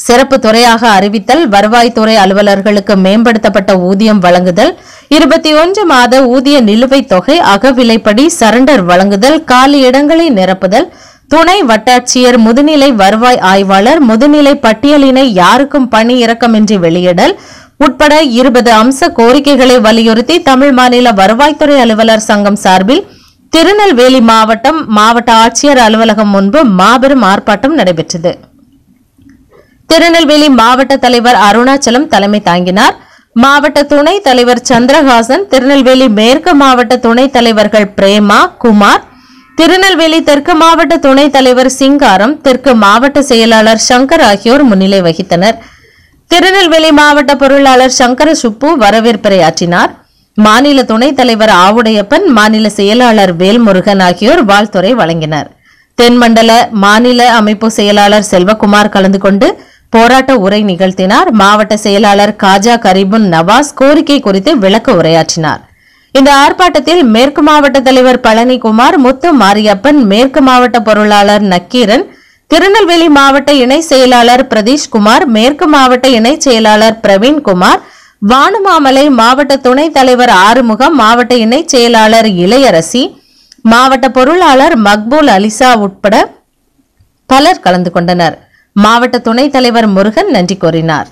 சிறப்பு துறையாக அறிவித்தல் வருவாய்த்துறை அலுவலர்களுக்கு மேம்படுத்தப்பட்ட ஊதியம் வழங்குதல் இருபத்தி ஒன்று மாத ஊதிய நிலுவைத் தொகை அகவிலைப்படி சரண்டர் வழங்குதல் காலி இடங்களை நிரப்புதல் துணை வட்டாட்சியர் முதுநிலை வருவாய் ஆய்வாளர் முதுநிலை பட்டியலினை யாருக்கும் பணி இறக்கமின்றி வெளியிடல் உட்பட இருபது அம்ச கோரிக்கைகளை வலியுறுத்தி தமிழ் மாநில வருவாய்த்துறை அலுவலர் சங்கம் சார்பில் திருநெல்வேலி மாவட்டம் மாவட்ட ஆட்சியர் அலுவலகம் முன்பு மாபெரும் ஆர்ப்பாட்டம் நடைபெற்றது திருநெல்வேலி மாவட்ட தலைவர் அருணாச்சலம் தலைமை தாங்கினார் மாவட்ட துணைத் தலைவர் சந்திரஹாசன் திருநெல்வேலி மேற்கு மாவட்ட துணைத் தலைவர்கள் பிரேமா குமார் திருநெல்வேலி தெற்கு மாவட்ட துணைத் தலைவர் சிங்காரம் தெற்கு மாவட்ட செயலாளர் சங்கர் ஆகியோர் முன்னிலை வகித்தனர் திருநெல்வேலி மாவட்ட பொருளாளர் சங்கர சுப்பு வரவேற்புரை ஆற்றினார் மாநில துணைத் தலைவர் ஆவுடையப்பன் மாநில செயலாளர் வேல்முருகன் ஆகியோர் வாழ்த்துரை வழங்கினர் தென்மண்டல மாநில அமைப்பு செயலாளர் செல்வகுமார் கலந்து கொண்டு போராட்ட உரை நிகழ்த்தினார் மாவட்ட செயலாளர் காஜா கரீபுன் நவாஸ் கோரிக்கை குறித்து விளக்க உரையாற்றினார் இந்த ஆர்ப்பாட்டத்தில் மேற்கு மாவட்ட தலைவர் பழனிக்குமார் முத்து மாரியப்பன் மேற்கு மாவட்ட பொருளாளர் நக்கீரன் திருநெல்வேலி மாவட்ட இணை செயலாளர் பிரதீஷ்குமார் மேற்கு மாவட்ட இணை செயலாளர் பிரவீன்குமார் வானுமாமலை மாவட்ட துணைத் தலைவர் ஆறுமுகம் மாவட்ட இணை செயலாளர் இளையரசி மாவட்ட பொருளாளர் மக்பூல் அலிசா உட்பட பலர் கலந்து கொண்டனர் மாவட்ட துணைத் தலைவர் முருகன் நன்றி கூறினார்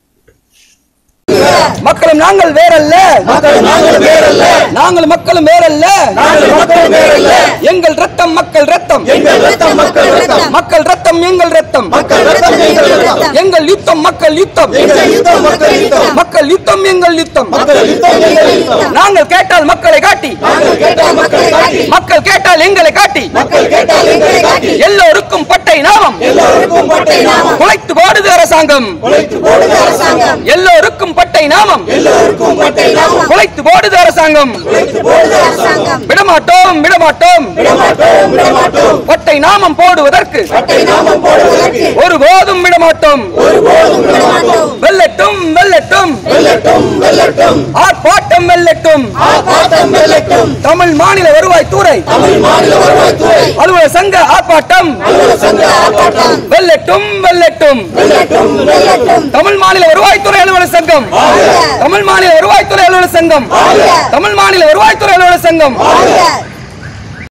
மக்களும் நாங்கள் வேறல்ல மக்களும் நாங்கள் வேறல்ல நாங்கள் மக்களும் வேறல்ல நாங்கள் மக்களும் வேறல்ல எங்கள் ரத்தம் மக்கள் ரத்தம் எங்கள் ரத்தம் மக்கள் ரத்தம் மக்கள் ரத்தம் எங்கள் ரத்தம் மக்கள் ரத்தம் எங்கள் ரத்தம் எங்கள் யுத்தம் மக்கள் யுத்தம் எங்கள் யுத்தம் மக்கள் யுத்தம் மக்கள் யுத்தம் எங்கள் யுத்தம் மக்கள் யுத்தம் எங்கள் யுத்தம் நாங்கள் கேட்டால் மக்களை காட்டி நாங்கள் கேட்டால் மக்களை காட்டி மக்கள் கேட்டால் எங்களை காட்டி மக்கள் கேட்டால் எங்களை காட்டி எல்லோருக்கும் பட்டை நாமம் எல்லோருக்கும் பட்டை நாமம் குலைத்து போடுது அரசாங்கம் உழைத்து போடுது அரசாங்கம் எல்லோருக்கும் பட்டை நாமம் எல்லோருக்கும் பட்டை நாமம் குலைத்து போடுது அரசாங்கம் உழைத்து போடுது அரசாங்கம் விடமாட்டோம் விடமாட்டோம் விடமாட்டோம் விடமாட்டோம் பட்டை நாமம் போடுவதற்கு பட்டை நாமம் போடுவதற்கு ஒருபோதும் விடமாட்டோம் ஒருபோதும் விடமாட்டோம் வெல்லட்டும் வெல்லட்டும் வெல்லட்டும் வெல்லட்டும் ஆர்ப்பாட்டம் வெல்லட்டும் ஆர்ப்பாட்டம் வெல்லட்டும் தமிழ் மாநில வருவாய் துறை தமிழ் மாநில வருவாய்த்துறை அலுவலர் சங்க ஆர்ப்பாட்டம் அலுவலர் சங்க ஆர்ப்பாட்டம் வெல்லட்டும் வெல்லட்டும் வெல்லட்டும் வெல்லட்டும் தமிழ் மாநில வருவாய்த்துறை அலுவலர் சங்கம் தமிழ் மாநில வருவாய்த்துறை அலுவலர் சங்கம் தமிழ் மாநில வருவாய்த்துறை அலுவலர் சங்கம்